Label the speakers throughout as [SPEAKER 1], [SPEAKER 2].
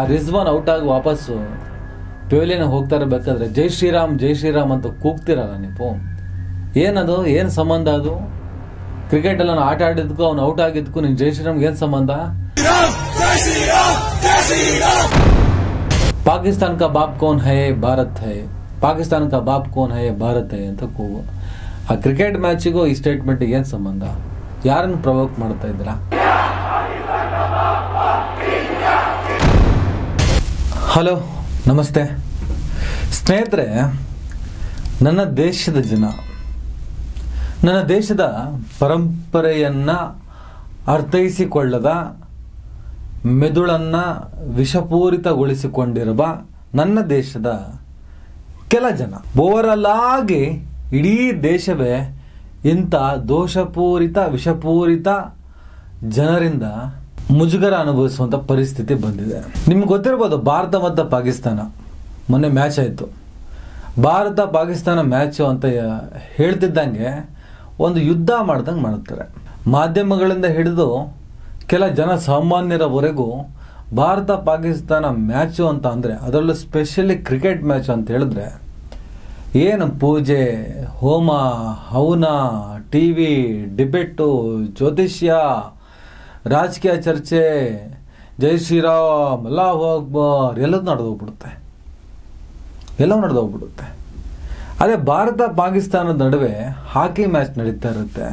[SPEAKER 1] Rizwan out ಆಗಿ ವಾಪಸ್ಸು pavilion ಹೋಗ್ತಾ ಇರಬೇಕಾದ್ರೆ ಜೈ ಶ್ರೀರಾಮ್ ಜೈ ಶ್ರೀರಾಮ್ ಅಂತ ಕೂಗ್ತಿರಲ್ಲ ನೀವು ಏನದು ಏನು ಸಂಬಂಧ ಅದು ಕ್ರಿಕೆಟ್ ಎಲ್ಲ ಆಟ ಆಡಿದ್ಕು ಅವ್ನು ಔಟ್ ಆಗಿದ್ಕು ನಿನ್ ಜೈ ಶ್ರೀರಾಮ್ಗೆ ಏನು ಸಂಬಂಧ ಪಾಕಿಸ್ತಾನ್ ಕಾ ಬಾಪ್ ಕೌನ್ ಹೈ ಭಾರತ್ ಹೈ ಪಾಕಿಸ್ತಾನ್ ಕಾ ಬಾಪ್ ಕೌನ್ ಹೈ ಭಾರತ್ ಹೈ ಅಂತ ಕೂಗು ಆ ಕ್ರಿಕೆಟ್ ಮ್ಯಾಚಿಗೂ ಈ ಸ್ಟೇಟ್ಮೆಂಟ್ಗೆ ಏನು ಸಂಬಂಧ ಯಾರನ್ನು ಪ್ರವೋಕ್ ಮಾಡ್ತಾ ಇದ್ದೀರಾ ಹಲೋ ನಮಸ್ತೆ ಸ್ನೇಹಿತರೆ ನನ್ನ ದೇಶದ ಜನ ನನ್ನ ದೇಶದ ಪರಂಪರೆಯನ್ನ ಅರ್ಥೈಸಿಕೊಳ್ಳದ ಮೆದುಳನ್ನ ವಿಷಪೂರಿತಗೊಳಿಸಿಕೊಂಡಿರುವ ನನ್ನ ದೇಶದ ಕೆಲ ಜನ ಓವರಲ್ ಆಗಿ ಇಡೀ ದೇಶವೇ ಇಂಥ ದೋಷಪೂರಿತ ವಿಷಪೂರಿತ ಜನರಿಂದ ಮುಜುಗರ ಅನುಭವಿಸುವಂತ ಪರಿಸ್ಥಿತಿ ಬಂದಿದೆ ನಿಮ್ಗೆ ಗೊತ್ತಿರ್ಬೋದು ಭಾರತ ಮತ್ತು ಪಾಕಿಸ್ತಾನ ಮೊನ್ನೆ ಮ್ಯಾಚ್ ಆಯಿತು ಭಾರತ ಪಾಕಿಸ್ತಾನ ಮ್ಯಾಚು ಅಂತ ಹೇಳ್ತಿದ್ದಂಗೆ ಒಂದು ಯುದ್ಧ ಮಾಡ್ದಂಗೆ ಮಾಡುತ್ತಾರೆ ಮಾಧ್ಯಮಗಳಿಂದ ಹಿಡಿದು ಕೆಲ ಜನ ಸಾಮಾನ್ಯರವರೆಗೂ ಭಾರತ ಪಾಕಿಸ್ತಾನ ಮ್ಯಾಚು ಅಂತ ಅಂದರೆ ಅದರಲ್ಲೂ ಸ್ಪೆಷಲಿ ಕ್ರಿಕೆಟ್ ಮ್ಯಾಚ್ ಅಂತ ಹೇಳಿದ್ರೆ ಏನು ಪೂಜೆ ಹೋಮ ಹವನ ಟಿ ವಿ ಡಿಬೇಟು ಜ್ಯೋತಿಷ್ಯ ರಾಜಕೀಯ ಚರ್ಚೆ ಜೈ ಶ್ರೀರಾಮ್ ಅಲ್ಲಾಹು ಅಕ್ಬರ್ ಎಲ್ಲದೂ ನಡೆದೋಗ್ಬಿಡುತ್ತೆ ಎಲ್ಲವೂ ನಡೆದೋಗ್ಬಿಡುತ್ತೆ ಅದೇ ಭಾರತ ಪಾಕಿಸ್ತಾನದ ನಡುವೆ ಹಾಕಿ ಮ್ಯಾಚ್ ನಡೀತಾ ಇರುತ್ತೆ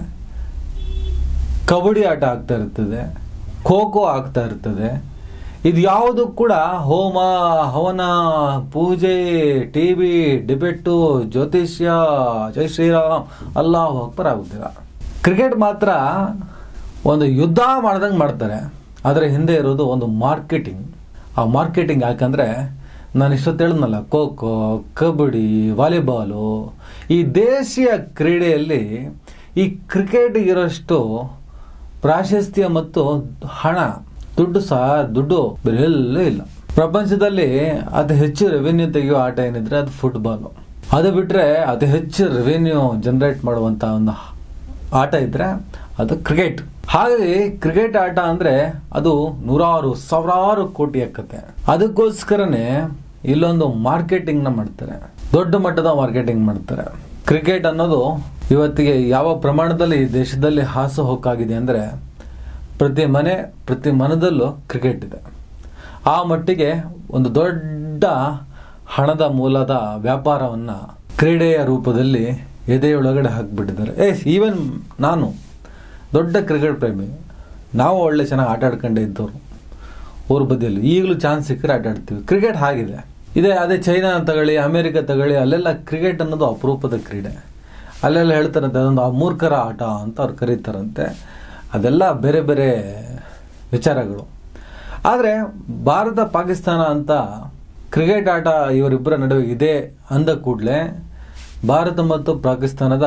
[SPEAKER 1] ಕಬಡ್ಡಿ ಆಟ ಆಗ್ತಾ ಇರ್ತದೆ ಖೋ ಖೋ ಆಗ್ತಾ ಇರ್ತದೆ ಇದು ಯಾವುದು ಕೂಡ ಹೋಮ ಹವನ ಪೂಜೆ ಟಿ ವಿ ಡಿಬೇಟು ಜ್ಯೋತಿಷ್ಯ ಜೈ ಶ್ರೀರಾಮ್ ಅಲ್ಲಾಹ್ ಅಕ್ಬರ್ ಆಗುತ್ತಿಲ್ಲ ಕ್ರಿಕೆಟ್ ಮಾತ್ರ ಒಂದು ಯುದ್ಧ ಮಾಡ್ದಂಗೆ ಮಾಡ್ತಾರೆ ಅದರ ಹಿಂದೆ ಇರೋದು ಒಂದು ಮಾರ್ಕೆಟಿಂಗ್ ಆ ಮಾರ್ಕೆಟಿಂಗ್ ಯಾಕಂದ್ರೆ ನಾನು ಇಷ್ಟೊತ್ತು ಹೇಳಿದ್ನಲ್ಲ ಖೋ ಖೋ ಕಬಡ್ಡಿ ವಾಲಿಬಾಲು ಈ ದೇಶೀಯ ಕ್ರೀಡೆಯಲ್ಲಿ ಈ ಕ್ರಿಕೆಟ್ ಇರೋಷ್ಟು ಪ್ರಾಶಸ್ತ್ಯ ಮತ್ತು ಹಣ ದುಡ್ಡು ಸಹ ದುಡ್ಡು ಬೇರೆ ಎಲ್ಲೂ ಇಲ್ಲ ಪ್ರಪಂಚದಲ್ಲಿ ಅತಿ ಹೆಚ್ಚು ರೆವೆನ್ಯೂ ತೆಗೆಯೋ ಆಟ ಏನಿದ್ರೆ ಅದು ಫುಟ್ಬಾಲ್ ಅದು ಬಿಟ್ರೆ ಅತಿ ಹೆಚ್ಚು ರೆವೆನ್ಯೂ ಜನರೇಟ್ ಮಾಡುವಂತ ಒಂದು ಆಟ ಇದ್ರೆ ಅದು ಕ್ರಿಕೆಟ್ ಹಾಗಾಗಿ ಕ್ರಿಕೆಟ್ ಆಟ ಅಂದ್ರೆ ಅದು ನೂರಾರು ಸಾವಿರಾರು ಕೋಟಿ ಆಕತ್ತೆ ಅದಕ್ಕೋಸ್ಕರನೇ ಇಲ್ಲೊಂದು ಮಾರ್ಕೆಟಿಂಗ್ ನ ಮಾಡ್ತಾರೆ ದೊಡ್ಡ ಮಟ್ಟದ ಮಾರ್ಕೆಟಿಂಗ್ ಮಾಡ್ತಾರೆ ಕ್ರಿಕೆಟ್ ಅನ್ನೋದು ಇವತ್ತಿಗೆ ಯಾವ ಪ್ರಮಾಣದಲ್ಲಿ ಈ ದೇಶದಲ್ಲಿ ಹಾಸು ಹೊಕ್ಕಾಗಿದೆ ಅಂದ್ರೆ ಪ್ರತಿ ಮನೆ ಪ್ರತಿ ಮನದಲ್ಲೂ ಕ್ರಿಕೆಟ್ ಇದೆ ಆ ಮಟ್ಟಿಗೆ ಒಂದು ದೊಡ್ಡ ಹಣದ ಮೂಲದ ವ್ಯಾಪಾರವನ್ನ ಕ್ರೀಡೆಯ ರೂಪದಲ್ಲಿ ಎದೆಯೊಳಗಡೆ ಹಾಕಿಬಿಟ್ಟಿದ್ದಾರೆ ಏ ಈವನ್ ನಾನು ದೊಡ್ಡ ಕ್ರಿಕೆಟ್ ಪ್ರೇಮಿ ನಾವು ಒಳ್ಳೆ ಚೆನ್ನಾಗಿ ಆಟ ಆಡ್ಕೊಂಡೇ ಇದ್ದವರು ಊರ ಬದಿಯಲ್ಲಿ ಈಗಲೂ ಚಾನ್ಸ್ ಸಿಕ್ಕರೆ ಆಟ ಆಡ್ತೀವಿ ಕ್ರಿಕೆಟ್ ಹಾಗಿದೆ ಇದೇ ಅದೇ ಚೈನಾ ತಗೊಳ್ಳಿ ಅಮೇರಿಕ ತಗೊಳ್ಳಿ ಅಲ್ಲೆಲ್ಲ ಕ್ರಿಕೆಟ್ ಅನ್ನೋದು ಅಪರೂಪದ ಕ್ರೀಡೆ ಅಲ್ಲೆಲ್ಲ ಹೇಳ್ತಾರಂತೆ ಅದೊಂದು ಮೂರ್ಖರ ಆಟ ಅಂತ ಅವ್ರು ಕರೀತಾರಂತೆ ಅದೆಲ್ಲ ಬೇರೆ ಬೇರೆ ವಿಚಾರಗಳು ಆದರೆ ಭಾರತ ಪಾಕಿಸ್ತಾನ ಅಂತ ಕ್ರಿಕೆಟ್ ಆಟ ಇವರಿಬ್ಬರ ನಡುವೆ ಇದೆ ಅಂದ ಕೂಡಲೇ ಭಾರತ ಮತ್ತು ಪಾಕಿಸ್ತಾನದ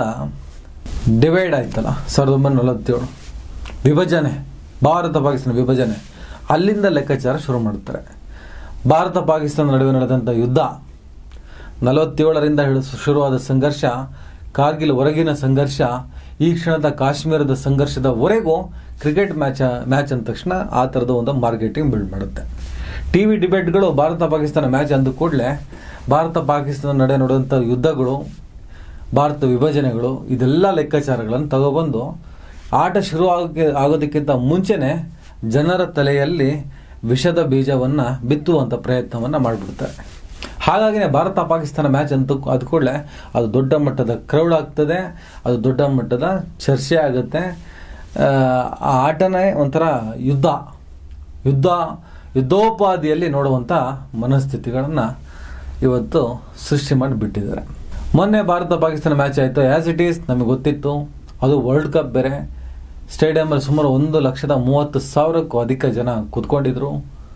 [SPEAKER 1] ಡಿವೈಡ್ ಆಯ್ತಲ್ಲ ಸಾವಿರದ ಒಂಬೈನೂರ ನಲವತ್ತೇಳು ವಿಭಜನೆ ಭಾರತ ಪಾಕಿಸ್ತಾನ ವಿಭಜನೆ ಅಲ್ಲಿಂದ ಲೆಕ್ಕಾಚಾರ ಶುರು ಮಾಡ್ತಾರೆ ಭಾರತ ಪಾಕಿಸ್ತಾನ ನಡುವೆ ನಡೆದಂಥ ಯುದ್ಧ ನಲವತ್ತೇಳರಿಂದ ಹಿಡಿದು ಶುರುವಾದ ಸಂಘರ್ಷ ಕಾರ್ಗಿಲ್ ಹೊರಗಿನ ಸಂಘರ್ಷ ಈ ಕ್ಷಣದ ಕಾಶ್ಮೀರದ ಸಂಘರ್ಷದವರೆಗೂ ಕ್ರಿಕೆಟ್ ಮ್ಯಾಚ್ ಮ್ಯಾಚ್ ಅಂದ ತಕ್ಷಣ ಆ ಥರದ ಒಂದು ಮಾರ್ಕೆಟಿಂಗ್ ಬಿಲ್ಡ್ ಮಾಡುತ್ತೆ ಟಿ ವಿ ಡಿಬೇಟ್ಗಳು ಭಾರತ ಪಾಕಿಸ್ತಾನ ಮ್ಯಾಚ್ ಅಂದ ಕೂಡಲೇ ಭಾರತ ಪಾಕಿಸ್ತಾನ ನಡೆ ನಡೆದಂಥ ಯುದ್ಧಗಳು ಭಾರತ ವಿಭಜನೆಗಳು ಇದೆಲ್ಲ ಲೆಕ್ಕಾಚಾರಗಳನ್ನು ತಗೊಬಂದು ಆಟ ಶುರು ಆಗೋಕ್ಕೆ ಆಗೋದಕ್ಕಿಂತ ಮುಂಚೆನೆ ಜನರ ತಲೆಯಲ್ಲಿ ವಿಷದ ಬೀಜವನ್ನು ಬಿತ್ತುವಂಥ ಪ್ರಯತ್ನವನ್ನು ಮಾಡಿಬಿಡ್ತಾರೆ ಹಾಗಾಗಿನೇ ಭಾರತ ಪಾಕಿಸ್ತಾನ ಮ್ಯಾಚ್ ಅಂತ ಅದ ಕೂಡಲೇ ಅದು ದೊಡ್ಡ ಮಟ್ಟದ ಕ್ರೌಡ್ ಆಗ್ತದೆ ಅದು ದೊಡ್ಡ ಮಟ್ಟದ ಚರ್ಚೆ ಆಗುತ್ತೆ ಆ ಆಟನೇ ಒಂಥರ ಯುದ್ಧ ಯುದ್ಧ ಯುದ್ಧೋಪಾದಿಯಲ್ಲಿ ನೋಡುವಂಥ ಮನಸ್ಥಿತಿಗಳನ್ನು ಇವತ್ತು ಸೃಷ್ಟಿ ಮಾಡಿ ಬಿಟ್ಟಿದ್ದಾರೆ ಮೊನ್ನೆ ಭಾರತ ಪಾಕಿಸ್ತಾನ ಮ್ಯಾಚ್ ಆಯಿತು ಆ್ಯಸ್ ಇಟ್ ಈಸ್ ನಮಗೆ ಗೊತ್ತಿತ್ತು ಅದು ವರ್ಲ್ಡ್ ಕಪ್ ಬೇರೆ ಸ್ಟೇಡಿಯಮಲ್ಲಿ ಸುಮಾರು ಒಂದು ಲಕ್ಷದ ಮೂವತ್ತು ಸಾವಿರಕ್ಕೂ ಅಧಿಕ ಜನ ಕೂತ್ಕೊಂಡಿದ್ರು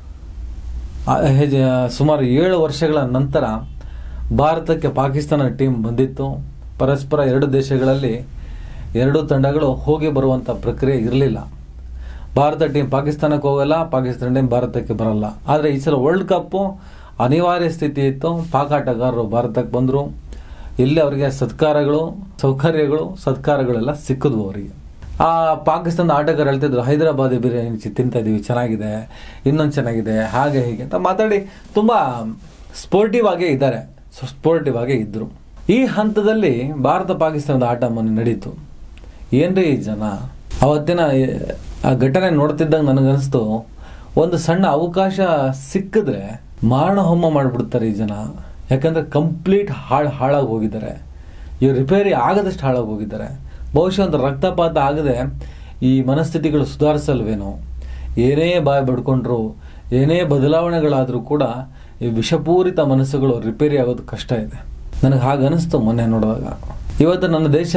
[SPEAKER 1] ಸುಮಾರು ಏಳು ವರ್ಷಗಳ ನಂತರ ಭಾರತಕ್ಕೆ ಪಾಕಿಸ್ತಾನ ಟೀಮ್ ಬಂದಿತ್ತು ಪರಸ್ಪರ ಎರಡು ದೇಶಗಳಲ್ಲಿ ಎರಡು ತಂಡಗಳು ಹೋಗಿ ಬರುವಂಥ ಪ್ರಕ್ರಿಯೆ ಇರಲಿಲ್ಲ ಭಾರತ ಟೀಮ್ ಪಾಕಿಸ್ತಾನಕ್ಕೆ ಹೋಗಲ್ಲ ಪಾಕಿಸ್ತಾನ ಟೀಮ್ ಭಾರತಕ್ಕೆ ಬರಲ್ಲ ಆದರೆ ಈ ಸಲ ವರ್ಲ್ಡ್ ಕಪ್ಪು ಅನಿವಾರ್ಯ ಸ್ಥಿತಿ ಇತ್ತು ಪಾಕ್ ಆಟಗಾರರು ಭಾರತಕ್ಕೆ ಬಂದರು ಇಲ್ಲಿ ಅವರಿಗೆ ಸತ್ಕಾರಗಳು ಸೌಕರ್ಯಗಳು ಸತ್ಕಾರಗಳೆಲ್ಲ ಸಿಕ್ಕಿದ್ವು ಅವರಿಗೆ ಆ ಪಾಕಿಸ್ತಾನದ ಆಟಗಾರ ಹೇಳ್ತಿದ್ರು ಹೈದರಾಬಾದಿ ಬಿರಿಯಾನಿ ಚಿ- ತಿಂತಾ ಇದೀವಿ ಚೆನ್ನಾಗಿದೆ ಇನ್ನೊಂದು ಚೆನ್ನಾಗಿದೆ ಹಾಗೆ ಹೀಗೆ ಅಂತ ಮಾತಾಡಿ ತುಂಬಾ ಸ್ಪೋರ್ಟಿವ್ ಆಗೇ ಇದ್ದಾರೆ ಸ್ಪೋರ್ಟಿವ್ ಆಗೇ ಇದ್ರು ಈ ಹಂತದಲ್ಲಿ ಭಾರತ ಪಾಕಿಸ್ತಾನದ ಆಟ ಮೊನ್ನೆ ನಡೀತು ಏನ್ರಿ ಈ ಜನ ಅವತ್ತಿನ ಆ ಘಟನೆ ನೋಡ್ತಿದ್ದಂಗೆ ನನಗನ್ನಿಸ್ತು ಒಂದು ಸಣ್ಣ ಅವಕಾಶ ಸಿಕ್ಕಿದ್ರೆ ಮಾರಣ ಹೋಮ ಮಾಡಿಬಿಡ್ತಾರೆ ಈ ಜನ ಯಾಕಂದ್ರೆ ಕಂಪ್ಲೀಟ್ ಹಾಳು ಹಾಳಾಗಿ ಹೋಗಿದ್ದಾರೆ ಇವ್ರು ರಿಪೇರಿ ಆಗದಷ್ಟು ಹಾಳಾಗಿ ಹೋಗಿದ್ದಾರೆ ಬಹುಶಃ ಒಂದು ರಕ್ತಪಾತ ಆಗದೆ ಈ ಮನಸ್ಥಿತಿಗಳು ಸುಧಾರಿಸಲ್ವೇನೋ ಏನೇ ಬಾಯಿ ಬಡ್ಕೊಂಡ್ರು ಏನೇ ಬದಲಾವಣೆಗಳಾದರೂ ಕೂಡ ಈ ವಿಷಪೂರಿತ ಮನಸ್ಸುಗಳು ರಿಪೇರಿ ಆಗೋದು ಕಷ್ಟ ಇದೆ ನನಗೆ ಹಾಗೆ ಅನಿಸ್ತು ಮೊನ್ನೆ ನೋಡುವಾಗ ಇವತ್ತು ನನ್ನ ದೇಶ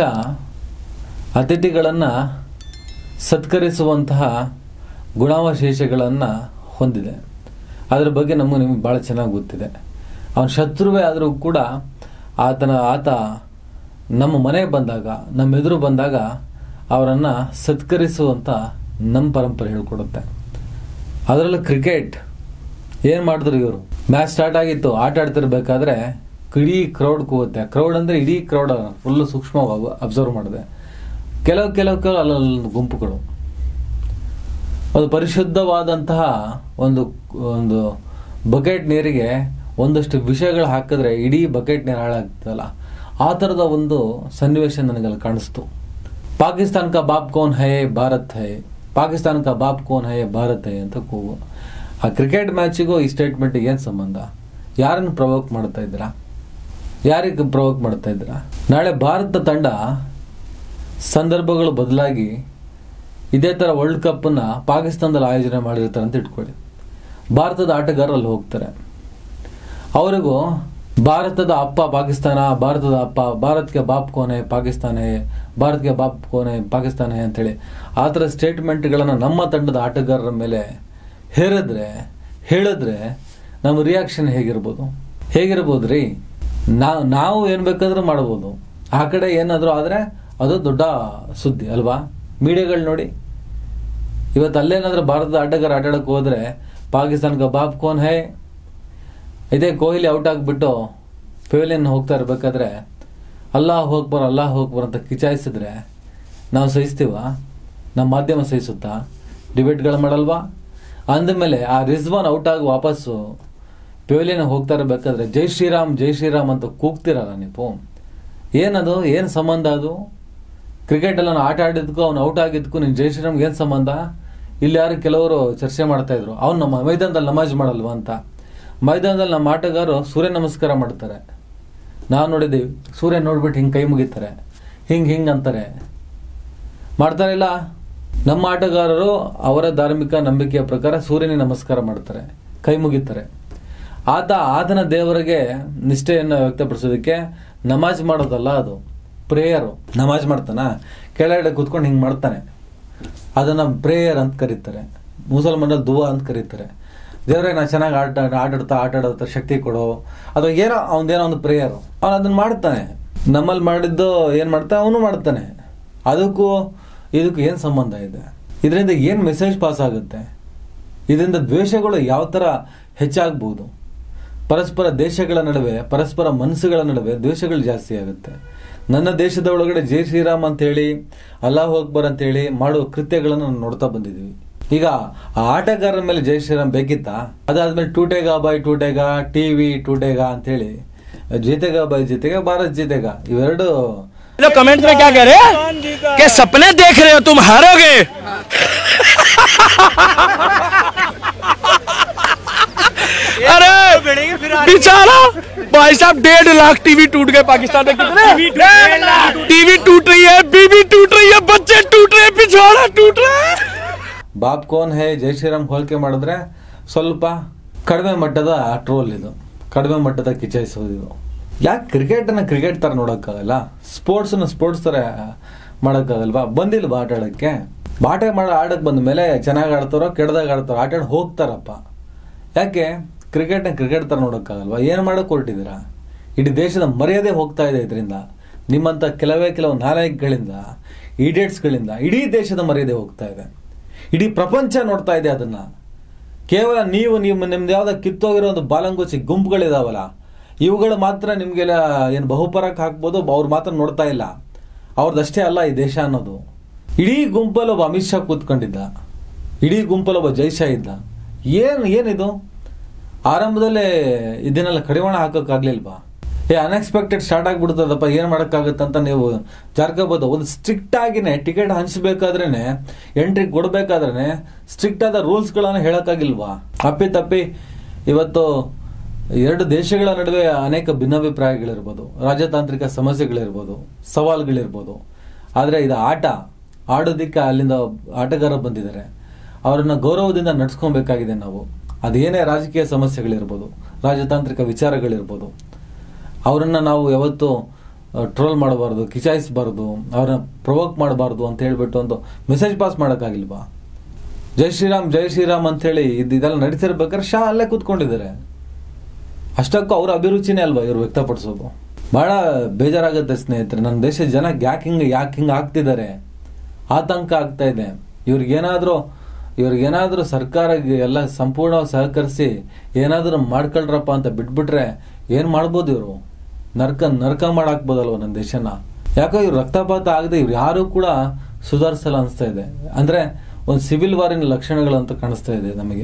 [SPEAKER 1] ಅತಿಥಿಗಳನ್ನು ಸತ್ಕರಿಸುವಂತಹ ಗುಣಾವಶೇಷಗಳನ್ನು ಹೊಂದಿದೆ ಅದರ ಬಗ್ಗೆ ನಮಗೆ ನಿಮಗೆ ಭಾಳ ಚೆನ್ನಾಗಿ ಗೊತ್ತಿದೆ ಅವನ ಶತ್ರುವೇ ಆದರೂ ಕೂಡ ಆತನ ಆತ ನಮ್ಮ ಮನೆಗೆ ಬಂದಾಗ ನಮ್ಮ ಎದುರು ಬಂದಾಗ ಅವರನ್ನು ಸತ್ಕರಿಸುವಂಥ ನಮ್ಮ ಪರಂಪರೆ ಹೇಳ್ಕೊಡುತ್ತೆ ಅದರಲ್ಲೂ ಕ್ರಿಕೆಟ್ ಏನು ಮಾಡಿದ್ರು ಇವರು ಮ್ಯಾಚ್ ಸ್ಟಾರ್ಟ್ ಆಗಿತ್ತು ಆಟ ಆಡ್ತಿರ್ಬೇಕಾದ್ರೆ ಇಡೀ ಕ್ರೌಡ್ ಕೂಗುತ್ತೆ ಕ್ರೌಡ್ ಅಂದರೆ ಇಡೀ ಕ್ರೌಡ್ ಫುಲ್ಲು ಸೂಕ್ಷ್ಮವಾಗಿ ಅಬ್ಸರ್ವ್ ಮಾಡಿದೆ ಕೆಲವು ಕೆಲವು ಕೆಲವು ಅಲ್ಲೊಂದು ಗುಂಪುಗಳು ಅದು ಪರಿಶುದ್ಧವಾದಂತಹ ಒಂದು ಒಂದು ಬಕೆಟ್ ನೀರಿಗೆ ಒಂದಷ್ಟು ವಿಷಯಗಳು ಹಾಕಿದ್ರೆ ಇಡೀ ಬಕೆಟ್ ನೀರು ಹಾಳಾಗ್ತದಲ್ಲ ಆ ಥರದ ಒಂದು ಸನ್ನಿವೇಶ ನನಗಲ್ಲಿ ಕಾಣಿಸ್ತು ಪಾಕಿಸ್ತಾನ ಕಾ ಬಾಪ್ ಕೋನ್ ಹೈ ಭಾರತ್ ಹೈ ಪಾಕಿಸ್ತಾನ ಕಾ ಬಾಪ್ ಕೋನ್ ಹೈ ಭಾರತ್ ಹೈ ಅಂತ ಕೂಗು ಆ ಕ್ರಿಕೆಟ್ ಮ್ಯಾಚಿಗೂ ಈ ಸ್ಟೇಟ್ಮೆಂಟಿಗೆ ಏನು ಸಂಬಂಧ ಯಾರನ್ನು ಪ್ರವೋಕ್ ಮಾಡ್ತಾ ಇದ್ದೀರಾ ಯಾರಿಗೆ ಪ್ರವೋಕ್ ಮಾಡ್ತಾ ಇದ್ದೀರಾ ನಾಳೆ ಭಾರತ ತಂಡ ಸಂದರ್ಭಗಳು ಬದಲಾಗಿ ಇದೇ ಥರ ವರ್ಲ್ಡ್ ಕಪ್ಪನ್ನು ಪಾಕಿಸ್ತಾನದಲ್ಲಿ ಆಯೋಜನೆ ಮಾಡಿರ್ತಾರೆ ಅಂತ ಇಟ್ಕೊಳ್ಳಿ ಭಾರತದ ಆಟಗಾರರು ಅಲ್ಲಿ ಹೋಗ್ತಾರೆ ಅವರಿಗೂ ಭಾರತದ ಅಪ್ಪ ಪಾಕಿಸ್ತಾನ ಭಾರತದ ಅಪ್ಪ ಭಾರತ್ಗೆ ಬಾಪ್ ಕೋನೆ ಪಾಕಿಸ್ತಾನ ಹೇ ಭಾರತ್ಗೆ ಬಾಪ್ ಕೋನೆ ಪಾಕಿಸ್ತಾನ ಹೇ ಅಂತೇಳಿ ಆ ಥರ ಸ್ಟೇಟ್ಮೆಂಟ್ಗಳನ್ನು ನಮ್ಮ ತಂಡದ ಆಟಗಾರರ ಮೇಲೆ ಹೇರಿದ್ರೆ ಹೇಳಿದ್ರೆ ನಮ್ಮ ರಿಯಾಕ್ಷನ್ ಹೇಗಿರ್ಬೋದು ಹೇಗಿರ್ಬೋದು ರೀ ನಾವು ನಾವು ಏನು ಬೇಕಾದ್ರೂ ಮಾಡ್ಬೋದು ಆ ಕಡೆ ಏನಾದರೂ ಆದರೆ ಅದು ದೊಡ್ಡ ಸುದ್ದಿ ಅಲ್ವಾ ಮೀಡಿಯಾಗಳು ನೋಡಿ ಇವತ್ತು ಅಲ್ಲೇನಾದ್ರೂ ಭಾರತದ ಆಟಗಾರ ಆಟ ಆಡಕ್ಕೆ ಹೋದ್ರೆ ಪಾಕಿಸ್ತಾನಕ್ಕೆ ಬಾಪ್ ಕೋನ್ ಹೇ ಇದೇ ಕೊಹ್ಲಿ ಔಟ್ ಆಗಿಬಿಟ್ಟು ಪೆವಿಲಿಯನ್ ಹೋಗ್ತಾ ಇರ್ಬೇಕಾದ್ರೆ ಅಲ್ಲಾಹ್ ಹೋಗ್ಬಾರ ಅಲ್ಲಾಹ್ ಹೋಗ್ಬಾರ ಅಂತ ಕಿಚಾಯಿಸಿದ್ರೆ ನಾವು ಸಹಿಸ್ತೀವ ನಮ್ಮ ಮಾಧ್ಯಮ ಸಹಿಸುತ್ತಾ ಡಿಬೇಟ್ಗಳು ಮಾಡಲ್ವಾ ಅಂದಮೇಲೆ ಆ ರಿಜ್ವಾನ್ ಔಟ್ ಆಗಿ ವಾಪಸ್ಸು ಪೆವಿಲಿಯನ್ ಹೋಗ್ತಾ ಇರಬೇಕಾದ್ರೆ ಜೈ ಶ್ರೀರಾಮ್ ಜೈ ಶ್ರೀರಾಮ್ ಅಂತ ಕೂಗ್ತಿರಲ್ಲ ನೀವು ಏನದು ಏನು ಸಂಬಂಧ ಅದು ಕ್ರಿಕೆಟಲ್ಲಿ ನಾನು ಆಟ ಆಡಿದ್ಕೂ ಅವ್ನು ಔಟ್ ಆಗಿದ್ದಕ್ಕೂ ನೀನು ಜೈ ಶ್ರೀರಾಮ್ಗೆ ಏನು ಸಂಬಂಧ ಇಲ್ಲಿ ಯಾರು ಕೆಲವರು ಚರ್ಚೆ ಮಾಡ್ತಾ ಇದ್ರು ಅವ್ನು ನಮ್ಮ ಮೈದಾನದಲ್ಲಿ ನಮಾಜ್ ಮಾಡಲ್ವಾ ಅಂತ ಮೈದಾನದಲ್ಲಿ ನಮ್ಮ ಆಟಗಾರರು ಸೂರ್ಯ ನಮಸ್ಕಾರ ಮಾಡ್ತಾರೆ ನಾವು ನೋಡಿದ್ದೀವಿ ಸೂರ್ಯ ನೋಡ್ಬಿಟ್ಟು ಹಿಂಗೆ ಕೈ ಮುಗಿತಾರೆ ಹಿಂಗೆ ಹಿಂಗೆ ಅಂತಾರೆ ಮಾಡ್ತಾರೆ ಇಲ್ಲ ನಮ್ಮ ಆಟಗಾರರು ಅವರ ಧಾರ್ಮಿಕ ನಂಬಿಕೆಯ ಪ್ರಕಾರ ಸೂರ್ಯನಿಗೆ ನಮಸ್ಕಾರ ಮಾಡ್ತಾರೆ ಕೈ ಮುಗಿತಾರೆ ಆತ ಆತನ ದೇವರಿಗೆ ನಿಷ್ಠೆಯನ್ನು ವ್ಯಕ್ತಪಡಿಸೋದಕ್ಕೆ ನಮಾಜ್ ಮಾಡೋದಲ್ಲ ಅದು ಪ್ರೇಯರು ನಮಾಜ್ ಮಾಡ್ತಾನ ಕೆಳಗಡೆ ಕೂತ್ಕೊಂಡು ಹಿಂಗೆ ಮಾಡ್ತಾನೆ ಅದನ್ನು ಪ್ರೇಯರ್ ಅಂತ ಕರೀತಾರೆ ಮುಸಲ್ಮಾನರು ದುವಾ ಅಂತ ಕರೀತಾರೆ ದೇವರೇ ನಾ ಚೆನ್ನಾಗಿ ಆಟ ಆಟಾಡ್ತಾ ಆಟ ಆಡೋದ್ರ ಶಕ್ತಿ ಕೊಡು ಅಥವಾ ಏನೋ ಅವನದೇನೋ ಒಂದು ಪ್ರೇಯರ್ ಅವನು ಅದನ್ನ ಮಾಡ್ತಾನೆ ನಮ್ಮಲ್ಲಿ ಮಾಡಿದ್ದು ಏನು ಮಾಡ್ತಾನೆ ಅವನು ಮಾಡ್ತಾನೆ ಅದಕ್ಕೂ ಇದಕ್ಕೂ ಏನು ಸಂಬಂಧ ಇದೆ ಇದರಿಂದ ಏನು ಮೆಸೇಜ್ ಪಾಸ್ ಆಗುತ್ತೆ ಇದರಿಂದ ದ್ವೇಷಗಳು ಯಾವ ಥರ ಹೆಚ್ಚಾಗ್ಬೋದು ಪರಸ್ಪರ ದೇಶಗಳ ನಡುವೆ ಪರಸ್ಪರ ಮನಸ್ಸುಗಳ ನಡುವೆ ದ್ವೇಷಗಳು ಜಾಸ್ತಿ ಆಗುತ್ತೆ ನನ್ನ ದೇಶದ ಒಳಗಡೆ ಜೈ ಶ್ರೀರಾಮ್ ಅಂತೇಳಿ ಅಲ್ಲಾಹ್ ಅಕ್ಬರ್ ಅಂತೇಳಿ ಮಾಡುವ ಕೃತ್ಯಗಳನ್ನು ನಾವು ನೋಡ್ತಾ ಬಂದಿದ್ದೀವಿ ಈಗ ಆ ಆಟಗಾರರ ಮೇಲೆ ಜೈ ಶ್ರೀರಾಮ್ ಬೇಕಿತ್ತಾ ಅದಾದ್ಮೇಲೆ ಟೂಟೇಗ ಬಾಯ್ ಟೂಟೇಗ ಟಿವಿ ಟೂಟೇಗ ಅಂತೇಳಿ ಜೀತೆಗ ಬಾಯ್ ಜೀತೆಗ ಭಾರತ್ ಜೀತೆಗ ಇವೆರಡು
[SPEAKER 2] लोग कमेंट में क्या कह रहे हैं कि सपने देख रहे हो तुम हारोगे अरे बेचारा भाई साहब डेढ़ लाख टीवी टूट गए पाकिस्तान में कितने टीवी टूट रही है बीबी टूट रही है बच्चे टूट रहे हैं पिछवाड़ा टूट रहा है
[SPEAKER 1] ಬಾಪ್ ಕೋನ್ ಹೇ ಜೈ ಶ್ರೀರಾಮ್ ಹೋಲಿಕೆ ಮಾಡಿದ್ರೆ ಸ್ವಲ್ಪ ಕಡಿಮೆ ಮಟ್ಟದ ಟ್ರೋಲ್ ಇದು ಕಡಿಮೆ ಮಟ್ಟದ ಕಿಚಾಯಿಸೋದು ಇದು ಯಾಕೆ ಕ್ರಿಕೆಟನ್ನು ಕ್ರಿಕೆಟ್ ಥರ ನೋಡೋಕ್ಕಾಗಲ್ಲ ಸ್ಪೋರ್ಟ್ಸನ್ನ ಸ್ಪೋರ್ಟ್ಸ್ ಥರ ಮಾಡೋಕ್ಕಾಗಲ್ವಾ ಬಂದಿಲ್ವಾ ಆಟ ಆಡೋಕ್ಕೆ ಆಟ ಮಾಡೋ ಆಡಕ್ಕೆ ಬಂದ ಮೇಲೆ ಚೆನ್ನಾಗಿ ಆಡ್ತಾರೋ ಕೆಡ್ದಾಗ ಆಡ್ತಾರೋ ಆಟ ಆಡಿ ಹೋಗ್ತಾರಪ್ಪ ಯಾಕೆ ಕ್ರಿಕೆಟ್ನ ಕ್ರಿಕೆಟ್ ಥರ ನೋಡೋಕ್ಕಾಗಲ್ವಾ ಏನು ಮಾಡೋಕೆ ಹೊರಟಿದ್ದೀರಾ ಇಡೀ ದೇಶದ ಮರ್ಯಾದೆ ಹೋಗ್ತಾ ಇದೆ ಇದರಿಂದ ನಿಮ್ಮಂಥ ಕೆಲವೇ ಕೆಲವು ನಾಯಕಗಳಿಂದ ಈಡಿಯಟ್ಸ್ಗಳಿಂದ ಇಡೀ ದೇಶದ ಮರ್ಯಾದೆ ಹೋಗ್ತಾ ಇದೆ ಇಡೀ ಪ್ರಪಂಚ ನೋಡ್ತಾ ಇದೆ ಅದನ್ನ ಕೇವಲ ನೀವು ನೀವು ನಿಮ್ದು ಯಾವ್ದೋ ಕಿತ್ತೋಗಿರೋ ಒಂದು ಬಾಲಂಗುಚಿ ಗುಂಪುಗಳಿದಾವಲ್ಲ ಇವುಗಳು ಮಾತ್ರ ನಿಮಗೆಲ್ಲ ಏನು ಬಹುಪರಕ್ಕೆ ಹಾಕ್ಬೋದು ಅವ್ರು ಮಾತ್ರ ನೋಡ್ತಾ ಇಲ್ಲ ಅವ್ರದ್ದಷ್ಟೇ ಅಲ್ಲ ಈ ದೇಶ ಅನ್ನೋದು ಇಡೀ ಗುಂಪಲ್ಲಿ ಒಬ್ಬ ಅಮಿತ್ ಶಾ ಕೂತ್ಕೊಂಡಿದ್ದ ಇಡೀ ಗುಂಪಲ್ಲಿ ಒಬ್ಬ ಜೈಶಾ ಇದ್ದ ಏನು ಏನಿದು ಆರಂಭದಲ್ಲೇ ಇದನ್ನೆಲ್ಲ ಕಡಿವಾಣ ಹಾಕೋಕ್ಕಾಗ್ಲಿಲ್ವಾ ಏ ಅನ್ಎಕ್ಸ್ಪೆಕ್ಟೆಡ್ ಸ್ಟಾರ್ಟ್ ಆಗ್ಬಿಡ್ತದಪ್ಪ ಏನು ಮಾಡೋಕ್ಕಾಗತ್ತಂತ ನೀವು ಜಾರ್ಕೋಬೋದು ಒಂದು ಸ್ಟ್ರಿಕ್ಟ್ ಆಗಿನೇ ಟಿಕೆಟ್ ಹಂಚ್ಬೇಕಾದ್ರೇನೆ ಎಂಟ್ರಿ ಕೊಡ್ಬೇಕಾದ್ರೇನೆ ಸ್ಟ್ರಿಕ್ಟ್ ಆದ ರೂಲ್ಸ್ಗಳನ್ನು ಹೇಳೋಕ್ಕಾಗಿಲ್ವಾ ಅಪ್ಪಿ ತಪ್ಪಿ ಇವತ್ತು ಎರಡು ದೇಶಗಳ ನಡುವೆ ಅನೇಕ ಭಿನ್ನಾಭಿಪ್ರಾಯಗಳಿರ್ಬೋದು ರಾಜತಾಂತ್ರಿಕ ಸಮಸ್ಯೆಗಳಿರ್ಬೋದು ಸವಾಲುಗಳಿರ್ಬೋದು ಆದರೆ ಇದು ಆಟ ಆಡೋದಕ್ಕೆ ಅಲ್ಲಿಂದ ಆಟಗಾರ ಬಂದಿದ್ದಾರೆ ಅವರನ್ನ ಗೌರವದಿಂದ ನಡ್ಸ್ಕೊಬೇಕಾಗಿದೆ ನಾವು ಅದೇನೇ ರಾಜಕೀಯ ಸಮಸ್ಯೆಗಳಿರ್ಬೋದು ರಾಜತಾಂತ್ರಿಕ ವಿಚಾರಗಳಿರ್ಬೋದು ಅವರನ್ನ ನಾವು ಯಾವತ್ತು ಟ್ರೋಲ್ ಮಾಡಬಾರ್ದು ಕಿಚಾಯಿಸಬಾರ್ದು ಅವ್ರನ್ನ ಪ್ರೊವೋಕ್ ಮಾಡಬಾರ್ದು ಅಂತ ಹೇಳ್ಬಿಟ್ಟು ಒಂದು ಮೆಸೇಜ್ ಪಾಸ್ ಮಾಡೋಕ್ಕಾಗಿಲ್ವಾ ಜೈ ಶ್ರೀರಾಮ್ ಜೈ ಶ್ರೀರಾಮ್ ಅಂತೇಳಿ ಇದು ಇದೆಲ್ಲ ನಡೀತಿರ್ಬೇಕಾದ್ರೆ ಶಾ ಅಲ್ಲೇ ಕೂತ್ಕೊಂಡಿದ್ದಾರೆ ಅಷ್ಟಕ್ಕೂ ಅವ್ರ ಅಭಿರುಚಿನೇ ಅಲ್ವಾ ಇವ್ರು ವ್ಯಕ್ತಪಡಿಸೋದು ಬಹಳ ಬೇಜಾರಾಗುತ್ತೆ ಸ್ನೇಹಿತರೆ ನನ್ನ ದೇಶದ ಜನ ಯಾಕೆ ಹಿಂಗೆ ಯಾಕೆ ಹಿಂಗೆ ಆಗ್ತಿದ್ದಾರೆ ಆತಂಕ ಆಗ್ತಾ ಇದೆ ಇವ್ರಿಗೇನಾದರೂ ಇವ್ರಿಗೇನಾದರೂ ಸರ್ಕಾರ ಎಲ್ಲ ಸಂಪೂರ್ಣವಾಗಿ ಸಹಕರಿಸಿ ಏನಾದರೂ ಮಾಡ್ಕೊಳ್ರಪ್ಪ ಅಂತ ಬಿಟ್ಬಿಟ್ರೆ ಏನು ಮಾಡ್ಬೋದು ಇವರು ನರ್ಕ ನರ್ಕ ಮಾಡಾಕ್ಬೋದಲ್ವ ನನ್ನ ದೇಶನ ಯಾಕೋ ಇವ್ರು ರಕ್ತಪಾತ ಆಗದೆ ಇವ್ರು ಯಾರೂ ಕೂಡ ಸುಧಾರಿಸಲ್ಲ ಅನಿಸ್ತಾ ಇದೆ ಅಂದರೆ ಒಂದು ಸಿವಿಲ್ ವಾರಿನ ಲಕ್ಷಣಗಳಂತ ಕಾಣಿಸ್ತಾ ಇದೆ ನಮಗೆ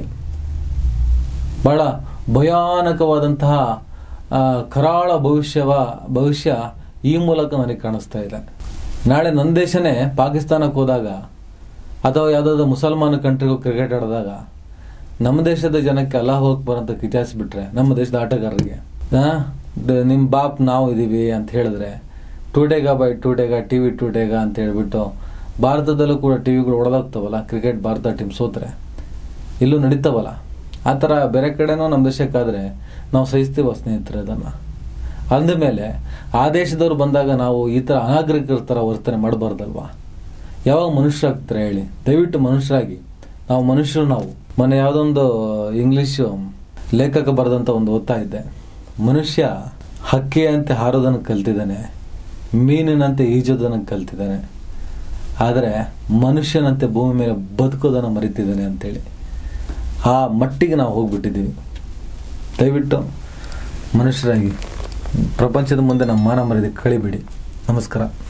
[SPEAKER 1] ಬಹಳ ಭಯಾನಕವಾದಂತಹ ಆ, ಕರಾಳ ಭವಿಷ್ಯವ ಭವಿಷ್ಯ ಈ ಮೂಲಕ ನನಗೆ ಕಾಣಿಸ್ತಾ ಇದೆ ನಾಳೆ ನನ್ನ ದೇಶನೇ ಪಾಕಿಸ್ತಾನಕ್ಕೆ ಹೋದಾಗ ಅಥವಾ ಯಾವುದಾದ್ರು ಮುಸಲ್ಮಾನ ಕಂಟ್ರಿಗೂ ಕ್ರಿಕೆಟ್ ಆಡಿದಾಗ ನಮ್ಮ ದೇಶದ ಜನಕ್ಕೆ ಅಲ್ಲ ಹೋಗಿ ಬರಂತ ಕಿಚಾಯಿಸ್ಬಿಟ್ರೆ ನಮ್ಮ ದೇಶದ ಆಟಗಾರರಿಗೆ ಆ, ದ- ನಿಮ್ಮ ಬಾಪ್ ನಾವು ಇದೀವಿ ಅಂತ ಹೇಳಿದ್ರೆ ಟೂಟೇಗ ಬೈ ಟೂಟೇಗ ಟಿ ವಿ ಟೂಟೇಗ ಅಂತ ಹೇಳ್ಬಿಟ್ಟು ಭಾರತದಲ್ಲೂ ಕೂಡ ಟಿ ವಿಗಳು ಒಡೆದೋಗ್ತಾವಲ್ಲ ಕ್ರಿಕೆಟ್ ಭಾರತ ಟೀಮ್ ಸೋತ್ರೆ ಇಲ್ಲೂ ನಡೀತಾವಲ್ಲ ಆ ಥರ ಬೇರೆ ಕಡೆನೂ ನಮ್ಮ ದೇಶಕ್ಕಾದರೆ ನಾವು ಸಹಿಸ್ತೀವ ಸ್ನೇಹಿತರೆ ಅದನ್ನು ಅಂದಮೇಲೆ ಆ ದೇಶದವ್ರು ಬಂದಾಗ ನಾವು ಈ ಥರ ಅನಾಗರಿಕರ ಥರ ವರ್ತನೆ ಮಾಡಬಾರ್ದಲ್ವಾ ಯಾವಾಗ ಮನುಷ್ಯರಾಗ್ತಾರೆ ಹೇಳಿ ದಯವಿಟ್ಟು ಮನುಷ್ಯರಾಗಿ ನಾವು ಮನುಷ್ಯರು ನಾವು ಮೊನ್ನೆ ಯಾವುದೊಂದು ಇಂಗ್ಲೀಷು ಲೇಖಕ ಬರೆದಂಥ ಒಂದು ಓದ್ತಾ ಇದ್ದೆ ಮನುಷ್ಯ ಹಕ್ಕಿಯಂತೆ ಹಾರೋದನ್ನು ಕಲ್ತಿದ್ದಾನೆ ಮೀನಿನಂತೆ ಈಜೋದನ್ನು ಕಲ್ತಿದ್ದಾನೆ ಆದರೆ ಮನುಷ್ಯನಂತೆ ಭೂಮಿ ಮೇಲೆ ಬದುಕೋದನ್ನು ಮರಿತಿದ್ದಾನೆ ಅಂತೇಳಿ ಆ ಮಟ್ಟಿಗೆ ನಾವು ಹೋಗ್ಬಿಟ್ಟಿದ್ದೀವಿ ದಯವಿಟ್ಟು ಮನುಷ್ಯರಾಗಿ ಪ್ರಪಂಚದ ಮುಂದೆ ನಮ್ಮ ಮಾನ ಮರ್ಯಾದೆ ಕಳಿಬೇಡಿ ನಮಸ್ಕಾರ